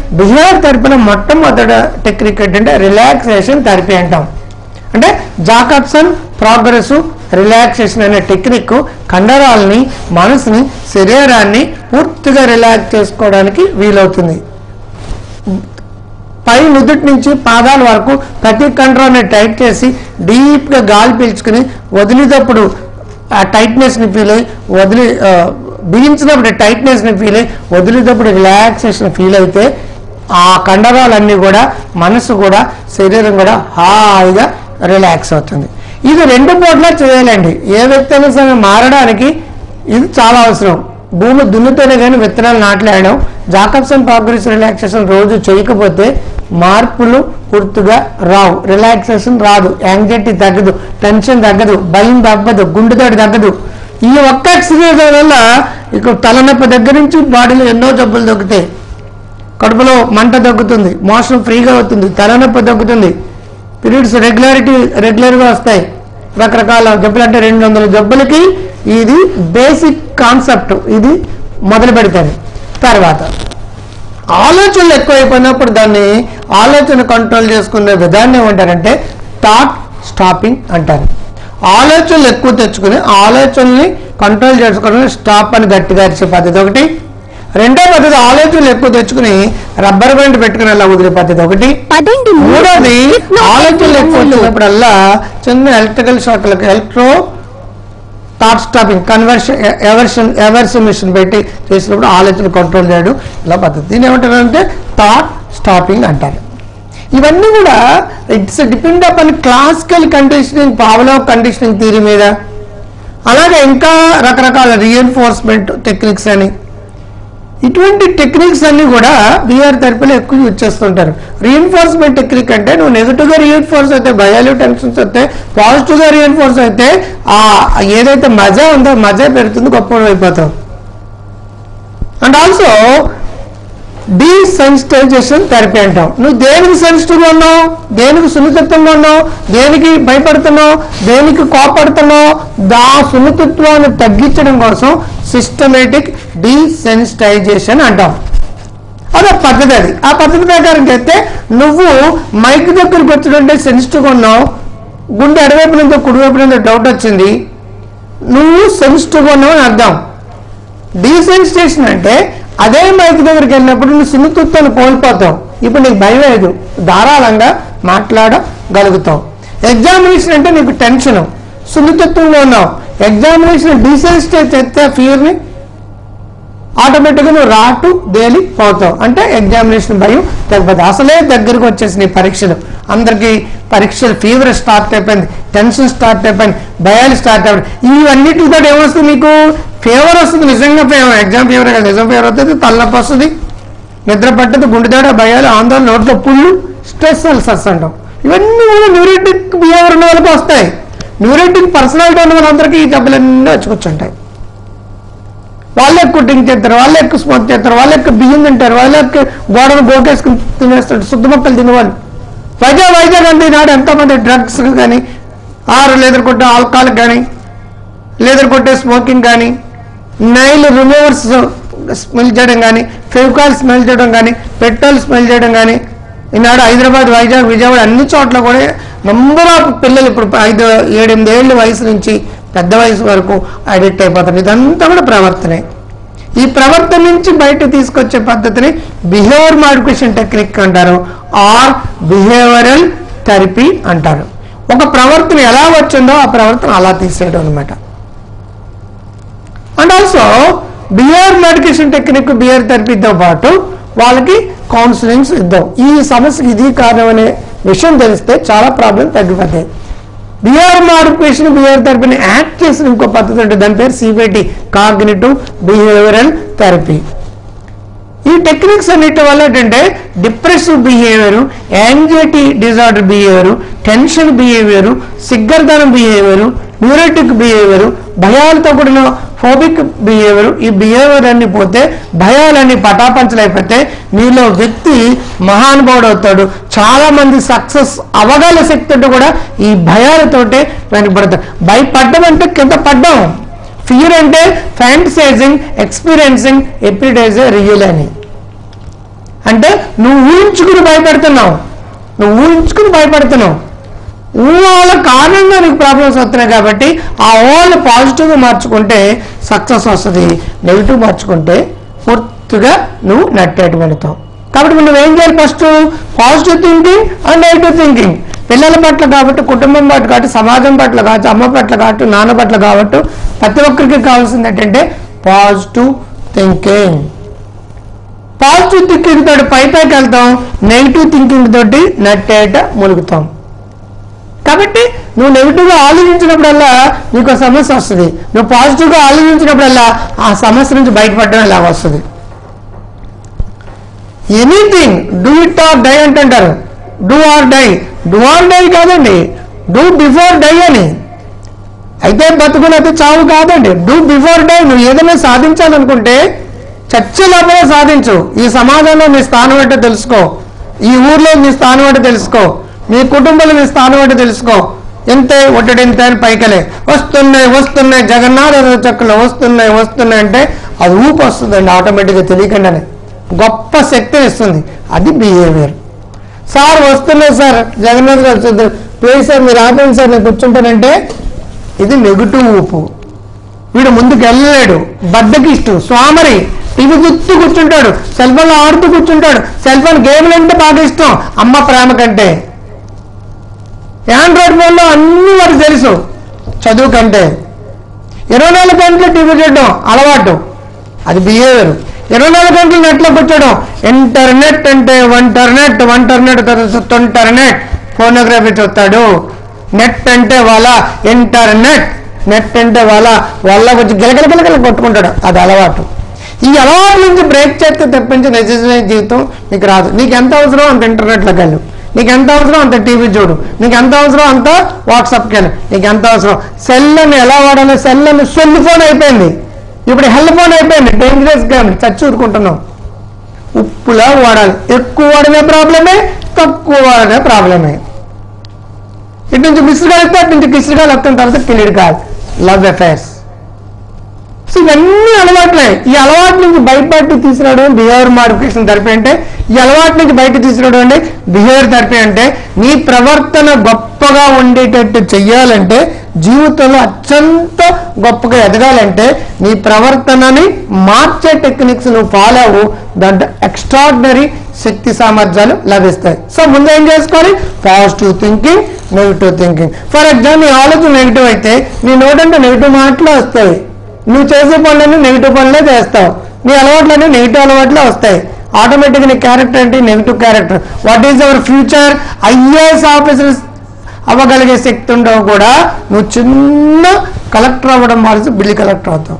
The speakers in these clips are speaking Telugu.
బిహేవియర్ థెరపీలో మొట్టమొదటి టెక్నిక్ ఏంటంటే రిలాక్సేషన్ థెరపీ అంటాం అంటే జాకబ్సన్ ప్రోగ్రెస్ రిలాక్సేషన్ అనే టెక్నిక్ కండరాలని మనసుని శరీరాన్ని పూర్తిగా రిలాక్స్ చేసుకోవడానికి వీలవుతుంది పై నుదుటి నుంచి పాదాల వరకు ప్రతి కంట్రోల్ని టైట్ చేసి డీప్గా గాలి పీల్చుకుని వదిలేటప్పుడు ఆ టైట్నెస్ని ఫీల్ అయ్యి వదిలి ఆ, బిగించినప్పుడు టైట్నెస్ని ఫీల్ అయ్యి వదిలేటప్పుడు రిలాక్సేషన్ ఫీల్ అయితే ఆ కండరాలన్నీ కూడా మనసు కూడా శరీరం కూడా హాయిగా రిలాక్స్ అవుతుంది ఇది రెండు పూట్ల చేయాలండి ఏ వ్యక్తి అయినా సరే మారడానికి ఇది చాలా అవసరం భూమి దున్నుతోనే కానీ విత్తనాలు నాటలేయడం జాకబ్సన్ ప్రోగ్రెస్ రిలాక్సేషన్ రోజు చేయకపోతే మార్పులు పూర్తిగా రావు రిలాక్సేషన్ రాదు యాంగ్జైటీ తగ్గదు టెన్షన్ తగ్గదు భయం తగ్గదు గుండెతోటి తగ్గదు ఈ ఒక్క ఎక్సర్సైజ్ వల్ల ఇక తలనొప్పి దగ్గర నుంచి బాడీలో ఎన్నో జబ్బులు తగ్గుతాయి కడుపులో మంట తగ్గుతుంది మోషన్ ఫ్రీగా అవుతుంది తలనొప్పి తగ్గుతుంది పీరియడ్స్ రెగ్యులారిటీ రెగ్యులర్గా వస్తాయి రకరకాల జబ్బులు అంటే రెండు వందల జబ్బులకి ఇది బేసిక్ కాన్సెప్ట్ ఇది మొదలు పెడతాను తర్వాత ఆలోచనలు ఎక్కువైపోయినప్పుడు దాన్ని ఆలోచన కంట్రోల్ చేసుకునే విధానం ఏమంటారంటే థాట్ స్టాపింగ్ అంటారు ఆలోచనలు ఎక్కువ తెచ్చుకుని ఆలోచనల్ని కంట్రోల్ చేసుకోవడం స్టాప్ అని గట్టిగా అరిచే పద్ధతి ఒకటి రెండో పద్ధతి ఆలోచనలు ఎక్కువ తెచ్చుకుని రబ్బర్ బ్యాండ్ పెట్టుకుని అలా వదిలే పద్ధతి ఒకటి పదండి మూడోది ఆలోచనలు ఎక్కువ వచ్చినప్పుడల్లా చిన్న ఎలక్ట్రికల్ షాక్లకు electro thought stopping conversion aversion aversion machine పెట్టి చేసినప్పుడు ఆలోచన కంట్రోల్ చేయడం ఇలా పద్ధతి దీని ఏమంటారంటే థాట్ స్టాపింగ్ అంటారు ఇవన్నీ కూడా it's depend upon classical conditioning Pavlov conditioning theory మీద అలాగే ఇంకా రకరకాల రీఎన్ఫోర్స్మెంట్ టెక్నిక్స్ అని ఇటువంటి టెక్నిక్స్ అన్ని కూడా బిఆర్ థెరపీలో ఎక్కువ యూజ్ చేస్తుంటారు రీఎన్ఫోర్స్మెంట్ టెక్నిక్ అంటే నువ్వు నెగిటివ్ గా రీఎన్ఫోర్స్ అయితే భయాలు టెన్షన్స్ అయితే పాజిటివ్ గా రీఎన్ఫోర్స్ అయితే ఆ ఏదైతే మజా ఉందో మజా పెరుగుతుంది గొప్ప అయిపోతావు అండ్ ఆల్సో డీసెన్సిటైజేషన్ థెరపీ అంటాం నువ్వు దేనికి సెన్సిటివ్గా ఉన్నావు దేనికి సున్నితత్వంగా ఉన్నావు దేనికి భయపడుతున్నావు దేనికి కోపడుతున్నావు దా సున్నితత్వాన్ని తగ్గించడం కోసం సిస్టమేటిక్ డీసెన్సిటైజేషన్ అంటాం అదే పద్ధతి అది ఆ పద్ధతి ప్రకారం చేస్తే నువ్వు మైక్ దగ్గరికి వచ్చినట్టే సెన్సిటివ్గా ఉన్నావు గుండె ఎడవైపు నుంచో కుడివైపు నుంచో డౌట్ వచ్చింది నువ్వు సెన్సిటివ్గా ఉన్నావు అని అర్థం డీసెన్సిటేషన్ అంటే అదే మైక్ దగ్గరికి వెళ్ళినప్పుడు నువ్వు సున్నితత్వాన్ని కోల్పోతావు ఇప్పుడు నీకు భయం లేదు ధారాళంగా మాట్లాడగలుగుతావు ఎగ్జామినేషన్ అంటే నీకు టెన్షన్ సున్నితత్వంలో ఉన్నావు ఎగ్జామినేషన్ డీసెన్సిటైజ్ చేస్తే ఫియర్ని ఆటోమేటిక్గా నువ్వు రాటు దేలి పోతావు అంటే ఎగ్జామినేషన్ భయం తగ్గిపోతుంది అసలే దగ్గరకు వచ్చేసినాయి పరీక్షలు అందరికీ పరీక్షలు ఫీవర్ స్టార్ట్ అయిపోయింది టెన్షన్ స్టార్ట్ అయిపోయింది భయాలు స్టార్ట్ అయిపోయింది ఇవన్నిటితో ఏమొస్తుంది మీకు ఫీవర్ వస్తుంది నిజంగా ఫీవర్ ఎగ్జామ్ ఫీవర్ కాదు నిజం ఫీవర్ వస్తుంది తలనొప్పి వస్తుంది నిద్ర పట్టదు గుండెదాడ భయాలు ఆందోళన నోట్లో పుళ్ళు స్ట్రెస్ అల్సర్స్ అంటాం ఇవన్నీ కూడా న్యూరేటిక్ బిహేవియర్ ఉన్న వాళ్ళకి వస్తాయి న్యూరేటిక్ పర్సనాలిటీ ఉన్న వాళ్ళందరికీ ఈ జబ్బులన్నీ వచ్చుకొచ్చుంటాయి వాళ్ళు ఎక్కువ డ్రింక్ చేస్తారు వాళ్ళు ఎక్కువ స్మోక్ చేస్తారు వాళ్ళు ఎక్కువ బియ్యం తింటారు వాళ్ళు ఎక్కువ గోడను గోకేసుకుని తినేస్తారు శుద్ధ మొక్కలు తినేవాళ్ళు వైజాగ్ వైజాగ్ అంటే నాడు ఎంతోమంది డ్రగ్స్ కానీ ఆరు లేదర్ కొట్టే ఆల్కహాల్ కానీ లేదర్ కొట్టే స్మోకింగ్ కానీ నైల్ రిమూవర్స్ స్మెల్ చేయడం కానీ ఫెవికాల్ స్మెల్ చేయడం కానీ పెట్రోల్ స్మెల్ చేయడం కానీ ఈనాడు హైదరాబాద్ వైజాగ్ విజయవాడ అన్ని చోట్ల కూడా నంబర్ ఆఫ్ పిల్లలు ఇప్పుడు ఐదు ఏడెనిమిది ఏళ్ళ వయసు నుంచి పెద్ద వయసు వరకు అడిక్ట్ అయిపోతారు ఇదంతా కూడా ప్రవర్తనే ఈ ప్రవర్తన నుంచి బయట తీసుకొచ్చే పద్ధతిని బిహేవియర్ మాడిఫికేషన్ టెక్నిక్ అంటారు ఆర్ బిహేవియరల్ థెరపీ అంటారు ఒక ప్రవర్తన ఎలా వచ్చిందో ఆ ప్రవర్తన అలా తీసేయడం అనమాట and also behaviour medication technique behaviour థెరపీతో పాటు వాళ్ళకి కౌన్సిలింగ్స్ ఇద్దాం ఈ సమస్యకి ఇది కారణం అనే విషయం తెలిస్తే చాలా ప్రాబ్లం తగ్గిపోతాయి బిహేవియర్ మాడిఫికేషన్ బిహేవియర్ థెరపీని యాక్ట్ చేసిన ఇంకో పద్ధతి ఉంటుంది దాని పేరు సిబిటి కాగ్నిటివ్ బిహేవియరల్ థెరపీ ఈ టెక్నిక్స్ అన్నిటి వల్ల ఏంటంటే depressive behaviour anxiety disorder behaviour tension behaviour సిగ్గర్దనం బిహేవియర్ న్యూరోటిక్ బిహేవియర్ భయాలతో కూడిన ఫోబిక్ బిహేవియర్ ఈ బిహేవియర్ అన్ని పోతే భయాలన్నీ పటాపంచలైపోతే నీలో వ్యక్తి మహానుభావుడు అవుతాడు చాలా మంది సక్సెస్ అవగాహన శక్తి కూడా ఈ భయాలతోటే వెనుకబడతాడు భయపడ్డం అంటే కింద పడ్డం ఫియర్ అంటే ఫ్యాంటసైజింగ్ ఎక్స్పీరియన్సింగ్ ఎప్రిడైజ్ రియల్ అని అంటే నువ్వు ఊహించుకుని భయపెడుతున్నావు నువ్వు ఊహించుకుని భయపెడుతున్నావు ఊహల కారణంగా నీకు ప్రాబ్లమ్స్ వస్తున్నాయి కాబట్టి ఆ ఊహలు పాజిటివ్గా మార్చుకుంటే సక్సెస్ వస్తుంది నెగిటివ్ మార్చుకుంటే పూర్తిగా నువ్వు నట్టేటు వెళతావు కాబట్టి నువ్వేం చేయాలి first positive thinking and negative thinking పిల్లల పట్ల కాబట్టి కుటుంబం పట్ల కాబట్టి సమాజం పట్ల కావచ్చు అమ్మ పట్ల కాబట్టి నాన్న పట్ల కాబట్టి ప్రతి ఒక్కరికి కావాల్సింది ఏంటంటే పాజిటివ్ థింకింగ్ పాజిటివ్ థింకింగ్ తోటి పై పైకి వెళ్తాం నెగిటివ్ థింకింగ్ తోటి నట్టేట ములుగుతాం కాబట్టి నువ్వు నెగిటివ్గా ఆలోచించినప్పుడల్లా నీకు ఒక సమస్య వస్తుంది నువ్వు పాజిటివ్గా ఆలోచించినప్పుడల్లా ఆ సమస్య నుంచి బయటపడడం ఇలా వస్తుంది anything do it or die అంటుంటారు do or die do or die కాదండి డూ బిఫోర్ డై అని అయితే బతుకులైతే చావు కాదండి డూ బిఫోర్ డై నువ్వు ఏదైనా సాధించాలనుకుంటే చచ్చే లోపలే సాధించు ఈ సమాజంలో నీ స్థానం ఏంటో తెలుసుకో ఈ ఊర్లో నీ స్థానం ఏంటో తెలుసుకో మీ కుటుంబంలో నీ స్థానం ఏంటో తెలుసుకో ఎంతే ఒట్టడింత అని పైకలే వస్తున్నాయి వస్తున్నాయి జగన్నాథ చక్కలు వస్తున్నాయి వస్తున్నాయి అంటే అది ఊపు వస్తుందండి ఆటోమేటిక్గా తెలియకుండానే గొప్ప శక్తిని ఇస్తుంది అది బిహేవియర్ సార్ వస్తున్నాయి సార్ జగన్నాథ్ గారు చూద్దాం ప్లీజ్ సార్ మీరు ఆపండి సార్ నేను కూర్చుంటానంటే ఇది నెగిటివ్ ఊపు వీడు ముందుకు వెళ్ళలేడు బద్దకిష్టు స్వామరి టీవీ గుర్తు కూర్చుంటాడు సెల్ ఫోన్ ఆడుతూ కూర్చుంటాడు సెల్ ఫోన్ గేమ్లు అంటే బాగా ఇష్టం అమ్మ ప్రేమ కంటే ఆండ్రాయిడ్ ఫోన్లో అన్ని వారికి తెలుసు చదువు కంటే ఇరవై నాలుగు గంటలు టీవీ చూడడం అలవాటు అది బిహేవియర్ ఇరవై నాలుగు గంటలు నెట్లో కూర్చోడం ఇంటర్నెట్ అంటే వంటర్నెట్ వంటర్నెట్ తొంటర్నెట్ ఫోనోగ్రఫీ చూస్తాడు నెట్ అంటే వాళ్ళ ఇంటర్నెట్ నెట్ అంటే వాళ్ళ వాళ్ళ వచ్చి గిలగిల గిలగిల కొట్టుకుంటాడు అది అలవాటు ఈ అలవాటు నుంచి బ్రేక్ చేస్తే తప్పించి నిజమైన జీవితం నీకు రాదు నీకు ఎంత అవసరం అంత ఇంటర్నెట్లోకి వెళ్ళు నీకు ఎంత అవసరం అంత టీవీ చూడు నీకు ఎంత అవసరం అంత వాట్సాప్కి వెళ్ళు నీకు ఎంత అవసరం సెల్ అని ఎలా వాడాలి సెల్ అని సెల్ ఫోన్ అయిపోయింది ఇప్పుడు హెల్ ఫోన్ అయిపోయింది డేంజరస్ గా చచ్చి ఊరుకుంటున్నాం ఉప్పులా వాడాలి ఎక్కువ వాడినే ప్రాబ్లమే తక్కువ వాడినే ప్రాబ్లమే ఇటు నుంచి మిస్డ్ వస్తే అటు నుంచి కిస్డ్ కాల్ వస్తున్న తర్వాత కిలిడ్ కాల్ లవ్ అఫైర్స్ సో ఇవన్నీ అలవాట్లే ఈ అలవాటు నుంచి బయటపడి తీసుకురావడం బిహేవియర్ మాడిఫికేషన్ థెరపీ అంటే ఈ అలవాటు నుంచి బయట తీసుకురావడం అంటే బిహేవియర్ థెరపీ అంటే నీ ప్రవర్తన గొప్పగా ఉండేటట్టు చెయ్యాలంటే జీవితంలో అత్యంత గొప్పగా ఎదగాలంటే నీ ప్రవర్తనని మార్చే టెక్నిక్స్ నువ్వు ఫాలో అవ్వు దాంట్లో ఎక్స్ట్రాడినరీ శక్తి సామర్థ్యాలు లభిస్తాయి సో ముందు ఏం చేసుకోవాలి positive thinking negative thinking for example నీ ఆలోచన నెగిటివ్ అయితే నీ నోటంటే నెగిటివ్ మాటలు వస్తాయి నువ్వు చేసే పనులన్నీ నెగిటివ్ పనులే చేస్తావు నీ అలవాట్లన్నీ నెగిటివ్ అలవాట్లే వస్తాయి ఆటోమేటిక్గా నీ క్యారెక్టర్ ఏంటి negative character what is our future IAS officers అవ్వగలిగే శక్తి ఉండవు కూడా నువ్వు చిన్న కలెక్టర్ అవ్వడం మానేసి బిల్లి కలెక్టర్ అవుతావు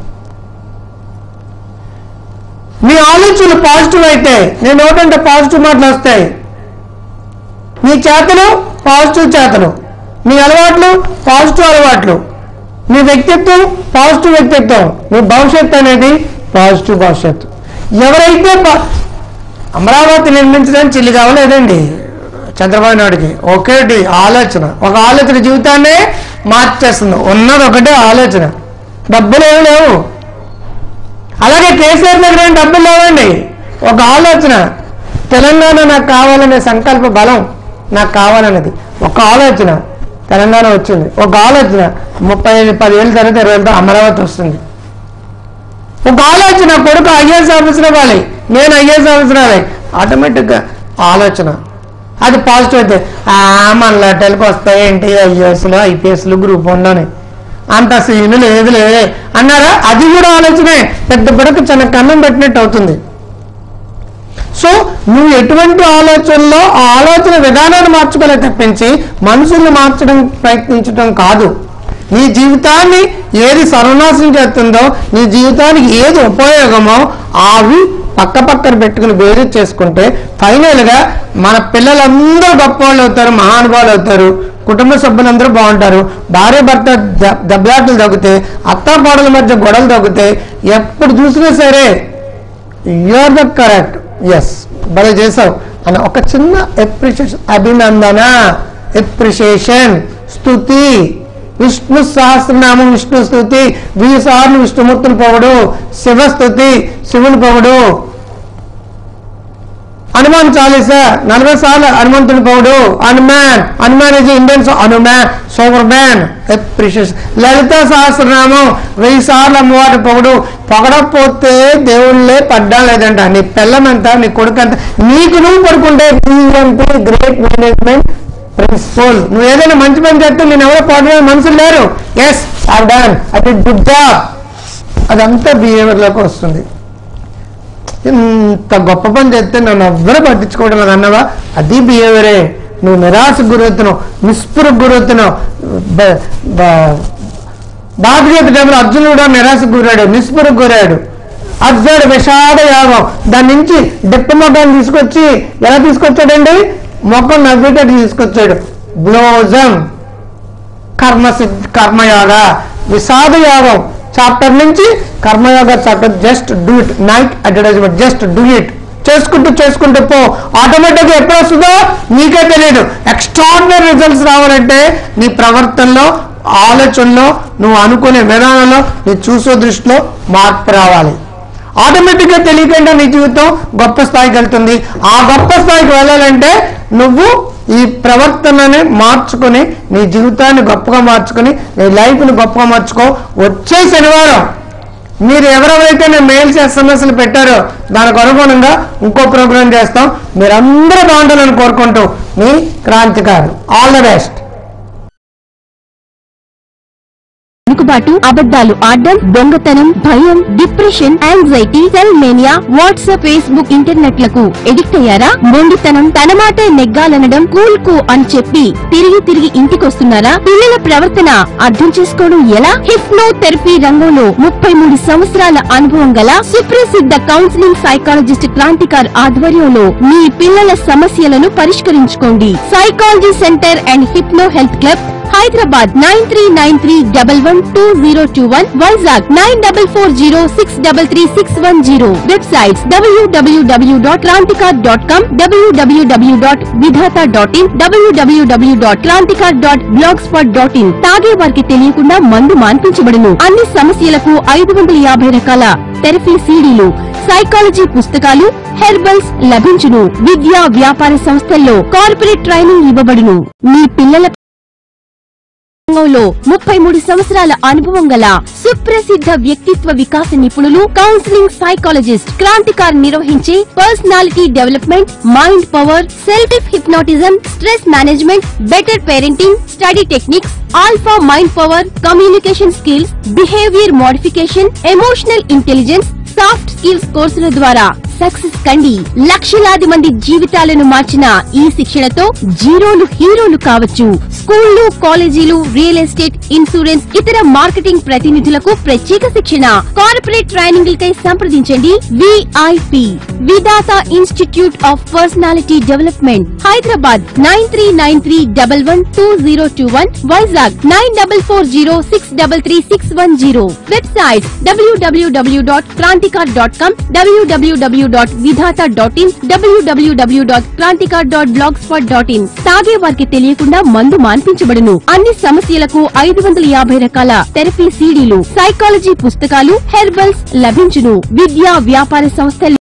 నీ ఆలోచనలు పాజిటివ్ అయితే నీ నోటంటే పాజిటివ్ మాటలు వస్తాయి నీ చేతలు పాజిటివ్ చేతలు నీ అలవాట్లు పాజిటివ్ అలవాట్లు నీ వ్యక్తిత్వం పాజిటివ్ వ్యక్తిత్వం నీ భవిష్యత్తు అనేది పాజిటివ్ భవిష్యత్తు ఎవరైతే ప- అమరావతి నిర్మించడానికి చిల్లి కావలేదండి చంద్రబాబు నాయుడికి ఒకటి ఆలోచన ఒక ఆలోచన జీవితాన్నే మార్చేస్తుంది ఉన్నది ఒకటే ఆలోచన డబ్బులు ఏమి లేవు అలాగే కేసీఆర్ దగ్గర ఏం డబ్బులు లేవండి ఒక ఆలోచన తెలంగాణ నాకు కావాలనే సంకల్ప బలం నాకు కావాలన్నది ఒక ఆలోచన తెలంగాణ వచ్చింది ఒక ఆలోచన ముప్పై పదివేల తర్వాత ఇరవై వేలతో అమరావతి వస్తుంది ఒక ఆలోచన కొడుకు ఐఏఎస్ ఆఫీసర్ అవ్వాలి నేను ఐఏఎస్ ఆఫీసర్ అవ్వాలి ఆటోమేటిక్గా ఆలోచన అది పాజిటివ్ అయితే "ఆ, మన లెటర్లకు వస్తాయి ఏంటి ఐఏఎస్లు ఐపీఎస్లు గ్రూప్ ఉండని అంత సీను లేదులే అన్నారా అది కూడా ఆలోచనే పెద్ద బుడకు చిన్న కన్నం పెట్టినట్టు అవుతుంది సో నువ్వు ఎటువంటి ఆలోచనలో ఆ ఆలోచన విధానాన్ని మార్చుకోలే తప్పించి మనుషుల్ని మార్చడం ప్రయత్నించడం కాదు నీ జీవితాన్ని ఏది సర్వనాశనం చేస్తుందో నీ జీవితానికి ఏది ఉపయోగమో అవి పక్క పక్కన పెట్టుకుని వేరు చేసుకుంటే ఫైనల్ గా మన పిల్లలందరూ గొప్ప వాళ్ళు అవుతారు మహానుభావులు అవుతారు కుటుంబ సభ్యులందరూ బాగుంటారు భార్య భర్త ద- దెబ్బలాటలు తగ్గుతాయి అత్తాపాడల మధ్య గొడవలు తగ్గుతాయి ఎప్పుడు చూసినా సరే యూఆర్ ద కరెక్ట్ ఎస్ భలే చేసావు అని ఒక చిన్న ఎప్రిషియేషన్ అభినందన ఎప్రిషియేషన్ స్తుతి విష్ణు సహస్రనామం విష్ణు స్తుతి వెయ్యి సార్లు విష్ణుమూర్తులు పొగడు శివస్థుతి శివుని పొగడు హనుమాన్ చాలీస నలభై సార్లు హనుమంతుని పౌడు Hanuman Hanuman is Indian Hanuman superman appreciates Lalitha Sahasranamam వెయ్యి సార్లు అమ్మవారి పొగడు పొగడపోతే దేవుళ్ళే పడ్డా లేదంట నీ పిల్లమంతా నీ కొడుకంతా నీకు నువ్వు పడుకుంటే గ్రేట్ మేనేజ్మెంట్ ప్రిన్సిపల్ నువ్వు ఏదైనా మంచి పని చేస్తే నేను ఎవరో పాడమే మనుషులు లేరు ఎస్ ఐ డన్ అది గుడ్ జాబ్ అదంతా బిహేవియర్లోకి వస్తుంది ఇంత గొప్ప పని చేస్తే నన్ను ఎవ్వరు పట్టించుకోవడం లేదు అన్నవా అది బిహేవియరే నువ్వు నిరాశకు గురవుతున్నావు నిస్పృహకు గురవుతున్నావు బ- బ- భాగవత టైంలో అర్జునుడు కూడా నిరాశకు గురాడు నిస్పృహకు గురాడు అర్జునుడు విషాద యాగం దాని నుంచి డిప్ప మొగ్గాన్ని తీసుకొచ్చి ఎలా తీసుకొచ్చాడండి మొగ్గం నవ్వేటట్టు తీసుకొచ్చాడు బ్లోజం కర్మ సిద్ధ కర్మయోగ విషాద యోగం చాప్టర్ నుంచి Karmayoga chapter just do it Nike advertisement just do it చేసుకుంటూ చేసుకుంటూ పో ఆటోమేటిక్గా ఎప్పుడు వస్తుందో నీకే తెలియదు ఎక్స్ట్రాడినరీ రిజల్ట్స్ రావాలంటే నీ ప్రవర్తనలో ఆలోచనలో నువ్వు అనుకునే విధానంలో నీ చూసే దృష్టిలో మార్పు రావాలి ఆటోమేటిక్గా తెలియకుండా నీ జీవితం గొప్ప స్థాయికి వెళ్తుంది ఆ గొప్ప స్థాయికి వెళ్ళాలంటే నువ్వు ఈ ప్రవర్తనని మార్చుకొని నీ జీవితాన్ని గొప్పగా మార్చుకొని నీ లైఫ్ని గొప్పగా మార్చుకో వచ్చే శనివారం మీరు ఎవరెవరైతే నేను మెయిల్స్ ఎస్ఎంఎస్లు పెట్టారో దానికి అనుగుణంగా ఇంకో ప్రోగ్రామ్ చేస్తాం మీరందరూ బాగుండాలని కోరుకుంటూ మీ క్రాంతికారు ఆల్ ద బెస్ట్ వెనుకబాటు అబద్ధాలు ఆడడం దొంగతనం భయం depression anxiety cell mania WhatsApp Facebook internet లకు ఎడిక్ట్ అయ్యారా మొండితనం తన మాటే నెగ్గాలనడం కూల్ కు అని చెప్పి తిరిగి తిరిగి ఇంటికొస్తున్నారా పిల్లల ప్రవర్తన అర్థం చేసుకోవడం ఎలా హిప్నో థెరపీ రంగంలో ముప్పై మూడు సంవత్సరాల అనుభవం గల సుప్రసిద్ధ కౌన్సిలింగ్ సైకాలజిస్ట్ క్రాంతికార్ ఆధ్వర్యంలో మీ పిల్లల సమస్యలను పరిష్కరించుకోండి psychology centre and hypno health club Hyderabad nine three nine three double one two zero two one Vizag nine double four zero six double three six one zero websites W W W dot Kranthikar dot com W W W dot Vidhata dot in W W W dot Kranthikar dot blogspot dot in తాగే వారికి తెలియకుండా మందు మాన్పించబడును అన్ని సమస్యలకు ఐదు వందల యాభై రకాల థెరపీ సీడీలు సైకాలజీ పుస్తకాలు హెర్బల్స్ లభించును విద్యా వ్యాపార సంస్థల్లో కార్పొరేట్ ట్రైనింగ్ ఇవ్వబడును మీ పిల్లల రంగంలో ముప్పై మూడు సంవత్సరాల అనుభవం గల సుప్రసిద్ధ వ్యక్తిత్వ వికాస నిపుణులు కౌన్సిలింగ్ సైకాలజిస్ట్ క్రాంతికార్ నిర్వహించే personality development mind power self hypnotism stress management better parenting study techniques alpha mind power communication skills behaviour modification emotional intelligence soft skills కోర్సుల ద్వారా సక్సెస్ కండి లక్షలాది మంది జీవితాలను మార్చిన ఈ శిక్షణతో జీరోలు హీరోలు కావచ్చు స్కూళ్లు కాలేజీలు రియల్ ఎస్టేట్ ఇన్సూరెన్స్ ఇతర మార్కెటింగ్ ప్రతినిధులకు ప్రత్యేక శిక్షణ కార్పొరేట్ ట్రైనింగ్లకై సంప్రదించండి VIP Vidhata institute of personality development Hyderabad nine three nine three double one two zero two one Vizag nine double four zero six double three six one zero website W W W dot Kranthikar dot com W W W dot Vidhata dot in W W W dot Kranthikar dot blogspot dot in తాగే వారికి తెలియకుండా మందు మాన్పించబడును అన్ని సమస్యలకు ఐదు వందల యాభై రకాల థెరపీ సీడీలు సైకాలజీ పుస్తకాలు హెర్బల్స్ లభించును విద్యా వ్యాపార సంస్థలు